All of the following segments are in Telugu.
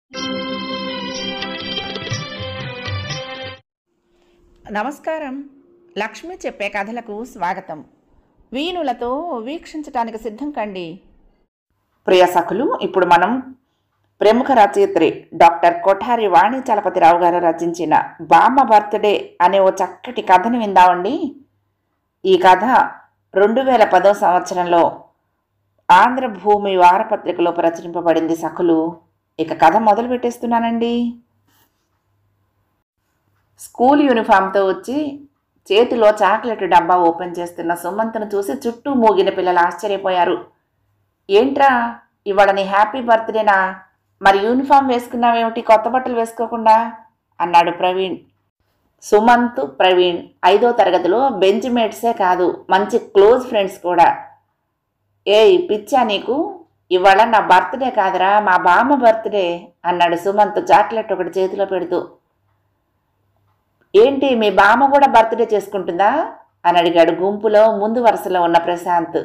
నమస్కారం లక్ష్మి చెప్పే కథలకు స్వాగతం వీణులతో వీక్షించటానికి సిద్ధం కండి ప్రియ సఖులు ఇప్పుడు మనం ప్రముఖ రచయిత్రి డాక్టర్ కొఠారి వాణి చలపతిరావు గారు రచించిన బామ్మ బర్త్డే అనే ఓ చక్కటి కథను విందామండి ఈ కథ రెండు వేల పదో సంవత్సరంలో ఆంధ్రభూమి వారపత్రికలో ప్రచురింపబడింది సఖులు ఇక కథ మొదలు పెట్టేస్తున్నానండి స్కూల్ యూనిఫామ్తో వచ్చి చేతిలో చాక్లెట్ డబ్బా ఓపెన్ చేస్తున్న సుమంత్ను చూసి చుట్టూ మూగిన పిల్లలు ఆశ్చర్యపోయారు ఏంట్రా ఇవాళ నీ హ్యాపీ బర్త్డేనా మరి యూనిఫామ్ వేసుకున్నావేమిటి కొత్త బట్టలు వేసుకోకుండా అన్నాడు ప్రవీణ్ సుమంత్ ప్రవీణ్ ఐదో తరగతిలో బెంచ్ మేట్సే కాదు మంచి క్లోజ్ ఫ్రెండ్స్ కూడా ఏయ్ పిచ్చా నీకు ఇవాళ నా బర్త్డే కాదురా మా బామ్మ బర్త్డే అన్నాడు సుమంత్ చాక్లెట్ ఒకటి చేతిలో పెడుతూ ఏంటి మీ బామ్మ కూడా బర్త్డే చేసుకుంటుందా అని అడిగాడు గుంపులో ముందు వరుసలో ఉన్న ప్రశాంత్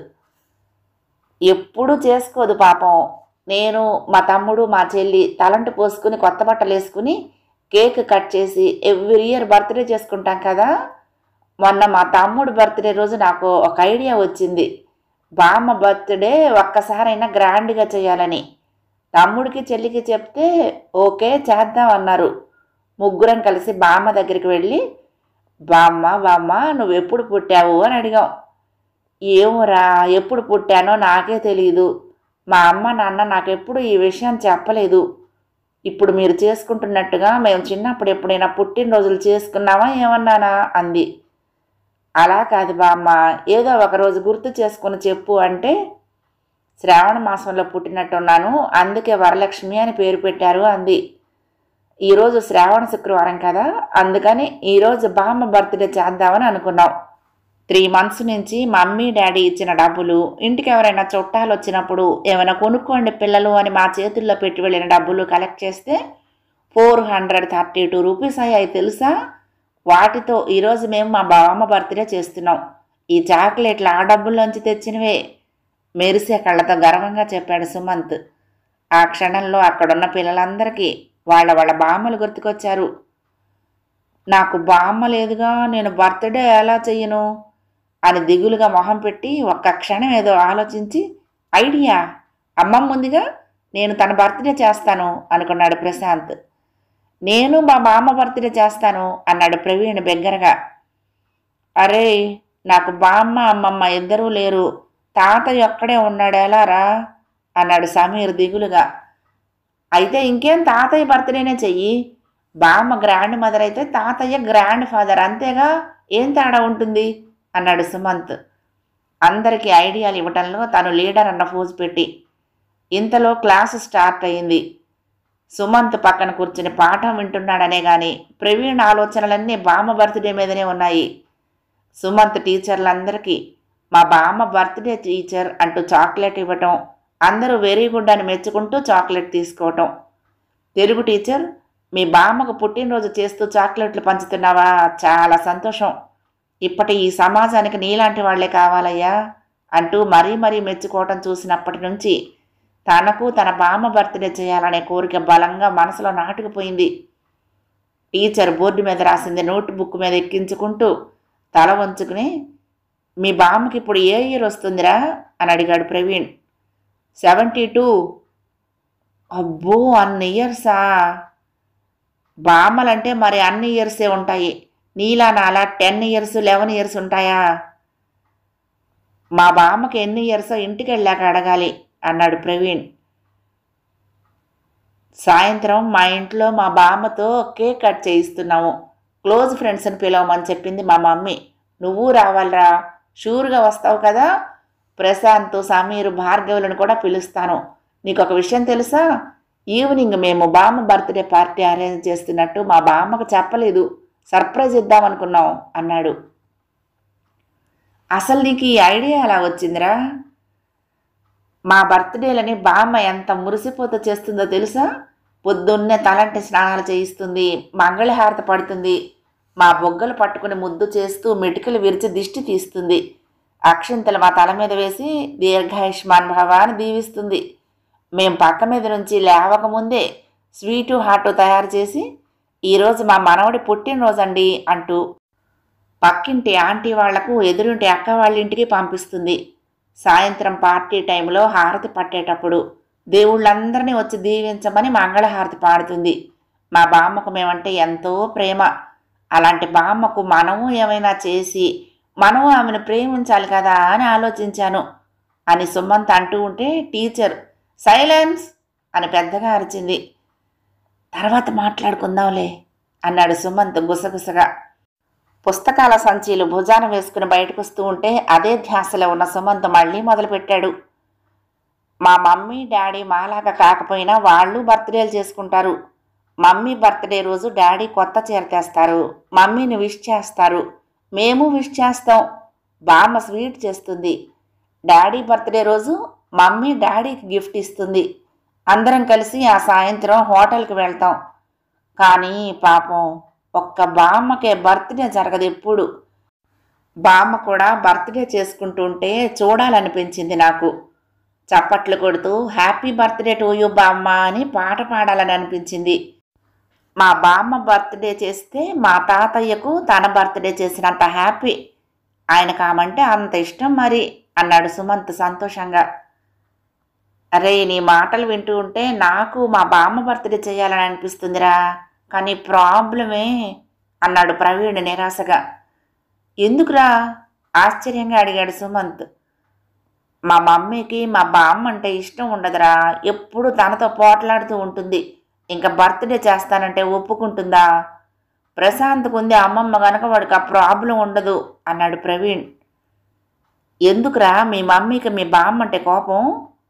ఎప్పుడూ చేసుకోదు పాపం నేను మా తమ్ముడు మా చెల్లి తలంటు పోసుకుని కొత్త బట్టలు వేసుకుని కేక్ కట్ చేసి ఎవ్రీ ఇయర్ బర్త్డే చేసుకుంటాం కదా మొన్న మా తమ్ముడు బర్త్డే రోజు నాకు ఒక ఐడియా వచ్చింది బామ్మ బర్త్డే ఒక్కసారైనా గ్రాండ్గా చేయాలని తమ్ముడికి చెల్లికి చెప్తే ఓకే చేద్దాం అన్నారు ముగ్గురం కలిసి బామ్మ దగ్గరికి వెళ్ళి బామ్మ బామ్మ నువ్వు ఎప్పుడు పుట్టావు అని అడిగాం ఏమోరా ఎప్పుడు పుట్టానో నాకే తెలియదు మా అమ్మ నాన్న నాకెప్పుడు ఈ విషయం చెప్పలేదు ఇప్పుడు మీరు చేసుకుంటున్నట్టుగా మేము చిన్నప్పుడు ఎప్పుడైనా పుట్టినరోజులు చేసుకున్నామా ఏమన్నానా అంది అలా కాదు బామ్మ ఏదో ఒక రోజు గుర్తు చేసుకుని చెప్పు అంటే శ్రావణ మాసంలో పుట్టినట్టున్నాను అందుకే వరలక్ష్మి అని పేరు పెట్టారు అంది ఈరోజు శ్రావణ శుక్రవారం కదా అందుకని ఈరోజు బామ్మ బర్త్డే చేద్దామని అనుకున్నాం త్రీ మంత్స్ నుంచి మమ్మీ డాడీ ఇచ్చిన డబ్బులు ఇంటికి ఎవరైనా చుట్టాలు వచ్చినప్పుడు ఏమైనా కొనుక్కోండి పిల్లలు అని మా చేతుల్లో పెట్టి వెళ్ళిన డబ్బులు కలెక్ట్ చేస్తే four hundred thirty two rupees అయ్యాయి తెలుసా వాటితో ఈరోజు మేము మా బామ్మ బర్త్డే చేస్తున్నాం ఈ చాక్లెట్లు ఆ డబ్బుల్లోంచి తెచ్చినవే మెరిసే కళ్ళతో గర్వంగా చెప్పాడు సుమంత్ ఆ క్షణంలో అక్కడున్న పిల్లలందరికీ వాళ్ళ వాళ్ళ బామ్మలు గుర్తుకొచ్చారు నాకు బామ్మ లేదుగా నేను బర్త్డే ఎలా చెయ్యను అని దిగులుగా మొహం పెట్టి ఒక్క క్షణం ఏదో ఆలోచించి ఐడియా అమ్మమ్మ ఉందిగా నేను తన బర్త్డే చేస్తాను అనుకున్నాడు ప్రశాంత్ నేను మా బామ్మ బర్త్డే చేస్తాను అన్నాడు ప్రవీణ్ బెగ్గరగా అరే నాకు బామ్మ అమ్మమ్మ ఇద్దరూ లేరు తాతయ్య ఒక్కడే ఉన్నాడు ఎలారా అన్నాడు సమీర్ దిగులుగా అయితే ఇంకేం తాతయ్య బర్త్డేనే చెయ్యి బామ్మ గ్రాండ్ మదర్ అయితే తాతయ్య గ్రాండ్ ఫాదర్ అంతేగా ఏం తేడా ఉంటుంది అన్నాడు సుమంత్ అందరికీ ఐడియాలు ఇవ్వటంలో తను లీడర్ అన్న ఫోజు పెట్టి ఇంతలో క్లాసు స్టార్ట్ అయింది సుమంత్ పక్కన కూర్చుని పాఠం వింటున్నాడనే గాని ప్రవీణ్ ఆలోచనలన్నీ బామ్మ బర్త్డే మీదనే ఉన్నాయి సుమంత్ టీచర్లందరికీ మా బామ్మ బర్త్డే టీచర్ అంటూ చాక్లెట్ ఇవ్వటం అందరూ వెరీ గుడ్ అని మెచ్చుకుంటూ చాక్లెట్ తీసుకోవటం తెలుగు టీచర్ మీ బామ్మకు పుట్టినరోజు చేస్తూ చాక్లెట్లు పంచుతున్నావా చాలా సంతోషం ఇప్పటి ఈ సమాజానికి నీలాంటి వాళ్లే కావాలయ్యా అంటూ మరీ మరీ మెచ్చుకోవటం చూసినప్పటి నుంచి తనకు తన బామ్మ బర్త్డే చేయాలనే కోరిక బలంగా మనసులో నాటుకుపోయింది టీచర్ బోర్డు మీద రాసింది నోట్ బుక్ మీద ఎక్కించుకుంటూ తల వంచుకుని మీ బామ్మకి ఇప్పుడు ఏ ఇయర్ వస్తుందిరా అని అడిగాడు ప్రవీణ్ సెవెంటీ టూ అబ్బో అన్ని ఇయర్సా బామ్మలంటే మరి అన్ని ఇయర్సే ఉంటాయి నీలా నాలా టెన్ ఇయర్స్ లెవెన్ ఇయర్స్ ఉంటాయా మా బామ్మకి ఎన్ని ఇయర్సో ఇంటికి వెళ్ళాక అడగాలి అన్నాడు ప్రవీణ్ సాయంత్రం మా ఇంట్లో మా బామ్మతో కేక్ కట్ చేయిస్తున్నాము క్లోజ్ ఫ్రెండ్స్ని పిలవమని చెప్పింది మా మమ్మీ నువ్వు రావాలిరా షూర్గా వస్తావు కదా ప్రశాంత్ సమీర్ భార్గవులను కూడా పిలుస్తాను నీకు ఒక విషయం తెలుసా ఈవినింగ్ మేము బామ్మ బర్త్డే పార్టీ అరేంజ్ చేస్తున్నట్టు మా బామ్మకు చెప్పలేదు సర్ప్రైజ్ ఇద్దామనుకున్నాం అన్నాడు అసలు నీకు ఈ ఐడియా ఎలా వచ్చిందిరా మా బర్త్డేలని బామ్మ ఎంత మురిసిపోత చేస్తుందో తెలుసా పొద్దున్నే తలంటి స్నానాలు చేయిస్తుంది మంగళహారత పడుతుంది మా బొగ్గలు పట్టుకుని ముద్దు చేస్తూ మెటికలు విరిచి దిష్టి తీస్తుంది అక్షింతలు మా తల మీద వేసి దీర్ఘాయుష్మాన్ భవ అని దీవిస్తుంది మేం పక్క మీద నుంచి లేవకముందే స్వీటు హాటు తయారు చేసి ఈరోజు మా మనవడి పుట్టినరోజండి అంటూ పక్కింటి ఆంటీ వాళ్లకు ఎదురింటి అక్క వాళ్ళ ఇంటికి పంపిస్తుంది సాయంత్రం పార్టీ టైంలో హారతి పట్టేటప్పుడు దేవుళ్ళందరినీ వచ్చి దీవించమని మంగళహారతి పాడుతుంది మా బామ్మకు మేమంటే ఎంతో ప్రేమ అలాంటి బామ్మకు మనము ఏమైనా చేసి మనము ఆమెను ప్రేమించాలి కదా అని ఆలోచించాను అని సుమంత్ అంటూ ఉంటే టీచర్ సైలెన్స్ అని పెద్దగా అరిచింది తర్వాత మాట్లాడుకుందాంలే అన్నాడు సుమంత్ గుసగుసగా పుస్తకాల సంచీలు భుజాన వేసుకుని బయటకు వస్తూ ఉంటే అదే ధ్యాసలో ఉన్న సుమంత్ మళ్ళీ మొదలుపెట్టాడు మా మమ్మీ డాడీ మాలాగా కాకపోయినా వాళ్ళు బర్త్డేలు చేసుకుంటారు మమ్మీ బర్త్డే రోజు డాడీ కొత్త చీర తెస్తారు మమ్మీని విష్ చేస్తారు మేము విష్ చేస్తాం బామ్మ స్వీట్ చేస్తుంది డాడీ బర్త్డే రోజు మమ్మీ డాడీకి గిఫ్ట్ ఇస్తుంది అందరం కలిసి ఆ సాయంత్రం హోటల్కి వెళ్తాం కానీ పాపం ఒక్క బామ్మకే బర్త్డే జరగదు ఎప్పుడు బామ్మ కూడా బర్త్డే చేసుకుంటుంటే చూడాలనిపించింది నాకు చప్పట్లు కొడుతూ హ్యాపీ బర్త్డే టు యూ బామ్మ అని పాట పాడాలని అనిపించింది మా బామ్మ బర్త్డే చేస్తే మా తాతయ్యకు తన బర్త్డే చేసినంత హ్యాపీ ఆయనకు ఆమంటే అంత ఇష్టం మరి అన్నాడు సుమంత్ సంతోషంగా అరే నీ మాటలు వింటూ ఉంటే నాకు మా బామ్మ బర్త్డే చేయాలని అనిపిస్తుందిరా కానీ ప్రాబ్లమే అన్నాడు ప్రవీణ్ నిరాశగా ఎందుకురా ఆశ్చర్యంగా అడిగాడు సుమంత్ మా మమ్మీకి మా బామ్మ అంటే ఇష్టం ఉండదురా ఎప్పుడు తనతో పోట్లాడుతూ ఉంటుంది ఇంకా బర్త్డే చేస్తానంటే ఒప్పుకుంటుందా ప్రశాంత్కు ఉంది అమ్మమ్మ గనక వాడికి ఆ ప్రాబ్లం ఉండదు అన్నాడు ప్రవీణ్ ఎందుకురా మీ మమ్మీకి మీ బామ్మ అంటే కోపం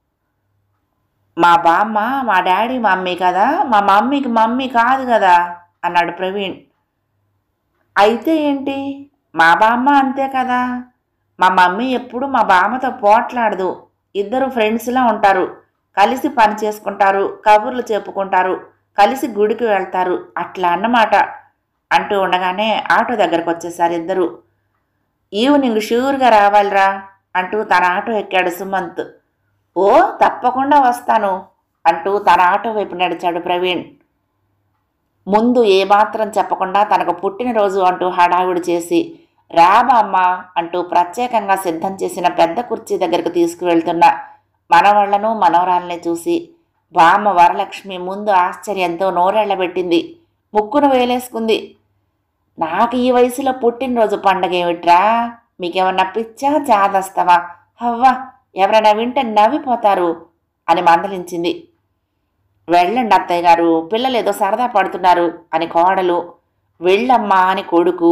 మా బామ్మ మా డాడీ మమ్మీ కదా మా మమ్మీకి మమ్మీ కాదు కదా అన్నాడు ప్రవీణ్ అయితే ఏంటి మా బామ్మ అంతే కదా మా మమ్మీ ఎప్పుడు మా బామ్మతో పోట్లాడదు ఇద్దరు ఫ్రెండ్స్లా ఉంటారు కలిసి పని చేసుకుంటారు కబుర్లు చెప్పుకుంటారు కలిసి గుడికి వెళ్తారు అట్లా అన్నమాట అంటూ ఉండగానే ఆటో దగ్గరకు వచ్చేసారు ఇద్దరు ఈవినింగ్ షూర్గా రావాలిరా అంటూ తన ఆటో ఎక్కాడు సుమంత్ ఓ తప్పకుండా వస్తాను అంటూ తన ఆటో వైపు నడిచాడు ప్రవీణ్ ముందు ఏమాత్రం చెప్పకుండా తనకు పుట్టినరోజు అంటూ హడావిడి చేసి రాబామ్మ అంటూ ప్రత్యేకంగా సిద్ధం చేసిన పెద్ద కుర్చీ దగ్గరకు తీసుకువెళ్తున్న మనవాళ్లను మనవరాల్ని చూసి బామ్మ వరలక్ష్మి ముందు ఆశ్చర్యంతో నోరెళ్లబెట్టింది ముక్కును వేలేసుకుంది నాకు ఈ వయసులో పుట్టినరోజు పండగ ఏమిట్రా మీకేమన్నా పిచ్చా చాదస్తవా హవ్వా ఎవరైనా వింటే నవ్విపోతారు అని మందలించింది వెళ్ళండి అత్తయ్య గారు పిల్లలు ఏదో సరదా పడుతున్నారు అని కోడలు వెళ్ళమ్మా అని కొడుకు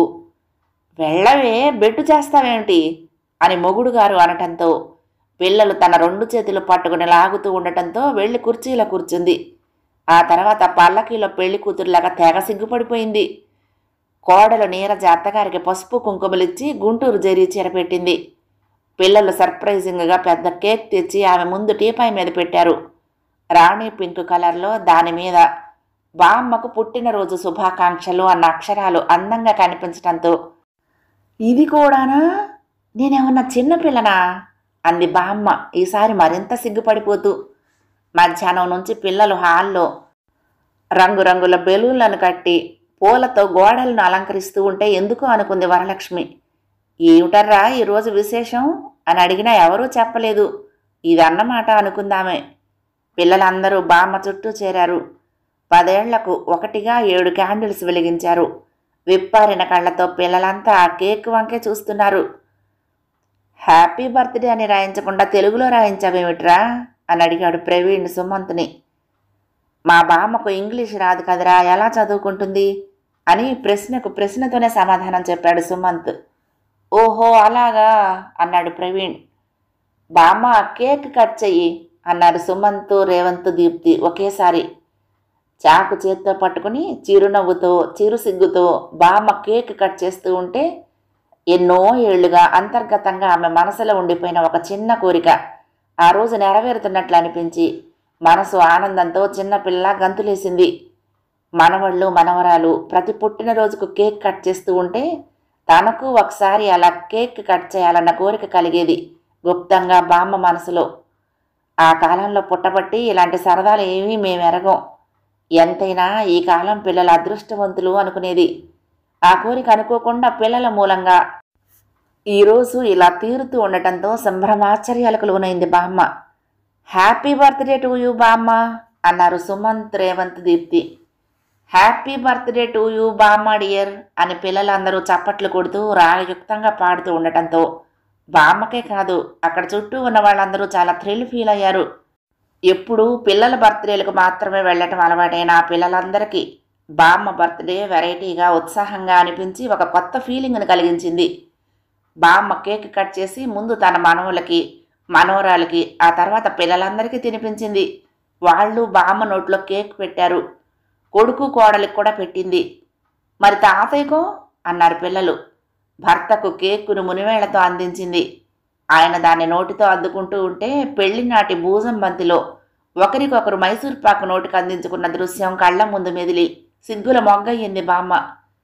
వెళ్ళవే బెట్టు చేస్తావేంటి అని మొగుడు గారు అనటంతో పిల్లలు తన రెండు చేతులు పట్టుకుని లాగుతూ ఉండటంతో వెళ్ళి కుర్చీలో కూర్చుంది ఆ తర్వాత పల్లకీలో పెళ్లి కూతురులాగా తెగ సిగ్గుపడిపోయింది కోడలు నీరజ అత్తగారికి పసుపు కుంకుమలిచ్చి గుంటూరు జరీ చీర పెట్టింది పిల్లలు సర్ప్రైజింగ్గా పెద్ద కేక్ తెచ్చి ఆమె ముందు టీపాయ్ మీద పెట్టారు రాణి పింక్ కలర్లో దాని మీద బామ్మకు పుట్టినరోజు శుభాకాంక్షలు అన్న అక్షరాలు అందంగా కనిపించటంతో ఇది కూడానా నేనేమన్నా చిన్నపిల్లనా అంది బామ్మ ఈసారి మరింత సిగ్గుపడిపోతూ మధ్యాహ్నం నుంచి పిల్లలు హాల్లో రంగురంగుల బెలూన్లను కట్టి పూలతో గోడలను అలంకరిస్తూ ఉంటే ఎందుకు అనుకుంది వరలక్ష్మి ఏమిటర్రా ఈరోజు విశేషం అని అడిగినా ఎవరూ చెప్పలేదు ఇదన్నమాట అనుకుందామే పిల్లలందరూ బామ్మ చుట్టూ చేరారు పదేళ్లకు ఒకటిగా ఏడు క్యాండిల్స్ వెలిగించారు విప్పారిన కళ్ళతో పిల్లలంతా ఆ కేక్ వంకే చూస్తున్నారు హ్యాపీ బర్త్డే అని రాయించకుండా తెలుగులో రాయించావేమిట్రా అని అడిగాడు ప్రవీణ్ సుమంత్ని మా బామ్మకు ఇంగ్లీష్ రాదు కదరా ఎలా చదువుకుంటుంది అని ప్రశ్నకు ప్రశ్నతోనే సమాధానం చెప్పాడు సుమంత్ ఓహో అలాగా అన్నాడు ప్రవీణ్ బామ్మ కేక్ కట్ చెయ్యి అన్నారు సుమంత్ రేవంత్ దీప్తి ఒకేసారి చాకు చేత్తో పట్టుకుని చిరునవ్వుతో చిరు సిగ్గుతో బామ్మ కేక్ కట్ చేస్తూ ఉంటే ఎన్నో ఏళ్లుగా అంతర్గతంగా ఆమె మనసులో ఉండిపోయిన ఒక చిన్న కోరిక ఆ రోజు నెరవేరుతున్నట్లు అనిపించి మనసు ఆనందంతో చిన్నపిల్ల గంతులేసింది మనవళ్ళు మనవరాలు ప్రతి పుట్టినరోజుకు కేక్ కట్ చేస్తూ ఉంటే తనకు ఒకసారి అలా కేక్ కట్ చేయాలన్న కోరిక కలిగేది గుప్తంగా బామ్మ మనసులో ఆ కాలంలో పుట్టబట్టి ఇలాంటి సరదాలు ఏమీ మేము ఎరగం ఎంతైనా ఈ కాలం పిల్లల అదృష్టవంతులు అనుకునేది ఆ కోరిక అనుకోకుండా పిల్లల మూలంగా ఈరోజు ఇలా తీరుతూ ఉండటంతో సంభ్రమాశ్చర్యాలకు లోనైంది బామ్మ హ్యాపీ బర్త్డే టు యూ బామ్మ అన్నారు Sumanth Revanth Deepthi happy birthday to you బామ్మ డియర్ అని పిల్లలందరూ చప్పట్లు కొడుతూ రాగయుక్తంగా పాడుతూ ఉండటంతో బామ్మకే కాదు అక్కడ చుట్టూ ఉన్న వాళ్ళందరూ చాలా థ్రిల్ ఫీల్ అయ్యారు ఎప్పుడు పిల్లల బర్త్డేలకు మాత్రమే వెళ్ళటం అలవాటైన ఆ పిల్లలందరికీ బామ్మ బర్త్డే వెరైటీగా ఉత్సాహంగా అనిపించి ఒక కొత్త ఫీలింగ్ను కలిగించింది బామ్మ కేక్ కట్ చేసి ముందు తన మనవులకి మనవరాలకి ఆ తర్వాత పిల్లలందరికీ తినిపించింది వాళ్ళు బామ్మ నోట్లో కేక్ పెట్టారు కొడుకు కోడలికి కూడా పెట్టింది మరి తాతయ్యకో అన్నారు పిల్లలు భర్తకు కేకును మునివేళ్లతో అందించింది ఆయన దాన్ని నోటితో అద్దుకుంటూ ఉంటే పెళ్లి నాటి భూజం బంతిలో ఒకరికొకరు మైసూర్ పాకు నోటికి అందించుకున్న దృశ్యం కళ్ళ ముందు మెదిలి సిగ్గుల మొగ్గయ్యింది బామ్మ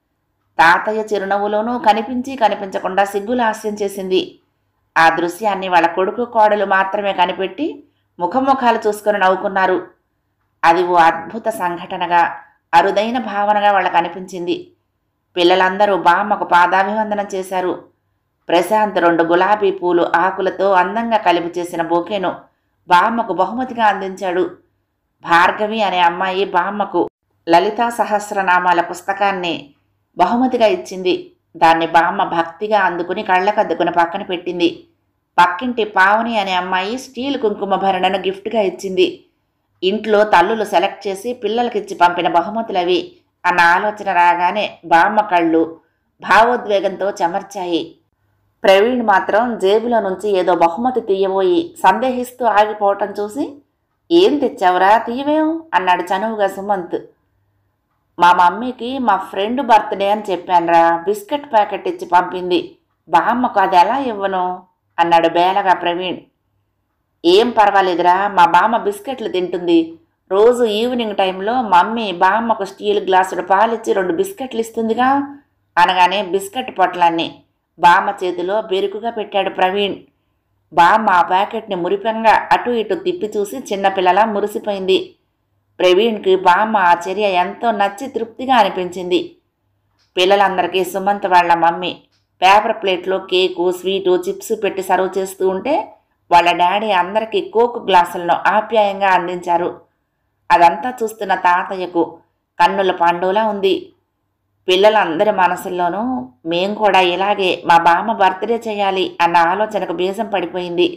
తాతయ్య చిరునవ్వులోనూ కనిపించి కనిపించకుండా సిగ్గులు హాస్యం చేసింది ఆ దృశ్యాన్ని వాళ్ళ కొడుకు కోడలు మాత్రమే కనిపెట్టి ముఖముఖాలు చూసుకొని నవ్వుకున్నారు అది ఓ అద్భుత సంఘటనగా అరుదైన భావనగా వాళ్ళకు అనిపించింది పిల్లలందరూ బామ్మకు పాదాభివందనం చేశారు ప్రశాంత్ రెండు గులాబీ పూలు ఆకులతో అందంగా కలిపి చేసిన బొకేను బామ్మకు బహుమతిగా అందించాడు భార్గవి అనే అమ్మాయి బామ్మకు లలితా సహస్రనామాల పుస్తకాన్ని బహుమతిగా ఇచ్చింది దాన్ని బామ్మ భక్తిగా అందుకుని కళ్ళకద్దుకుని పక్కన పెట్టింది పక్కింటి పావని అనే అమ్మాయి స్టీల్ కుంకుమ భరణను గిఫ్ట్గా ఇచ్చింది ఇంట్లో తల్లులు సెలెక్ట్ చేసి పిల్లలకిచ్చి పంపిన బహుమతులవి అన్న ఆలోచన రాగానే బామ్మ కళ్ళు భావోద్వేగంతో చెమర్చాయి ప్రవీణ్ మాత్రం జేబులో నుంచి ఏదో బహుమతి తీయబోయి సందేహిస్తూ ఆగిపోవటం చూసి ఏం తెచ్చావురా తీయవేం అన్నాడు చనువుగా సుమంత్ మా మమ్మీకి మా ఫ్రెండ్ బర్త్డే అని చెప్పానురా బిస్కెట్ ప్యాకెట్ ఇచ్చి పంపింది బామ్మకు అది ఎలా ఇవ్వను అన్నాడు బేలగా ప్రవీణ్ ఏం పర్వాలేదురా మా బామ్మ బిస్కెట్లు తింటుంది రోజు ఈవినింగ్ టైంలో మమ్మీ బామ్మకు స్టీల్ గ్లాసుడు పాలిచ్చి రెండు బిస్కెట్లు ఇస్తుందిగా అనగానే బిస్కెట్ పొట్లాన్ని బామ్మ చేతిలో బెరుకుగా పెట్టాడు ప్రవీణ్ బామ్మ ఆ ప్యాకెట్ని మురిపెంగా అటు ఇటు తిప్పి చూసి చిన్నపిల్లలా మురిసిపోయింది ప్రవీణ్కి బామ్మ ఆ చర్య ఎంతో నచ్చి తృప్తిగా అనిపించింది పిల్లలందరికీ సుమంత్ వాళ్ళ మమ్మీ పేపర్ ప్లేట్లో కేకు స్వీటు చిప్స్ పెట్టి సర్వ్ చేస్తూ ఉంటే వాళ్ళ డాడీ అందరికీ కోక్ గ్లాసులను ఆప్యాయంగా అందించారు అదంతా చూస్తున్న తాతయ్యకు కన్నుల పండులా ఉంది పిల్లలందరి మనసుల్లోనూ మేం కూడా ఇలాగే మా బామ్మ బర్త్డే చేయాలి అన్న ఆలోచనకు బీజం పడిపోయింది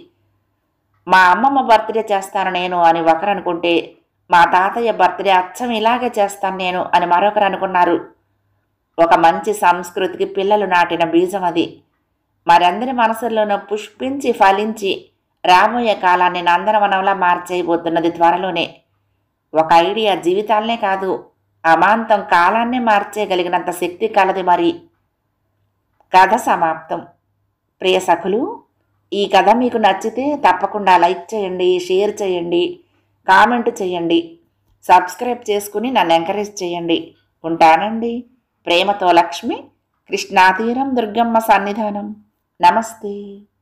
మా అమ్మమ్మ బర్త్డే చేస్తాను నేను అని ఒకరు అనుకుంటే మా తాతయ్య బర్త్డే అచ్చం ఇలాగే చేస్తాను నేను అని మరొకరు అనుకున్నారు ఒక మంచి సంస్కృతికి పిల్లలు నాటిన బీజం అది మరందరి మనసుల్లోనూ పుష్పించి ఫలించి రాబోయే కాలాన్ని నందనవనంలా మార్చేయబోతున్నది త్వరలోనే ఒక ఐడియా జీవితాలనే కాదు అమాంతం కాలాన్నే మార్చేయగలిగినంత శక్తి కలది మరి కథ సమాప్తం ప్రియ సఖులు ఈ కథ మీకు నచ్చితే తప్పకుండా లైక్ చేయండి షేర్ చేయండి కామెంట్ చేయండి సబ్స్క్రైబ్ చేసుకుని నన్ను ఎంకరేజ్ చేయండి ఉంటానండి ప్రేమతో లక్ష్మి కృష్ణాతీరం దుర్గమ్మ సన్నిధానం నమస్తే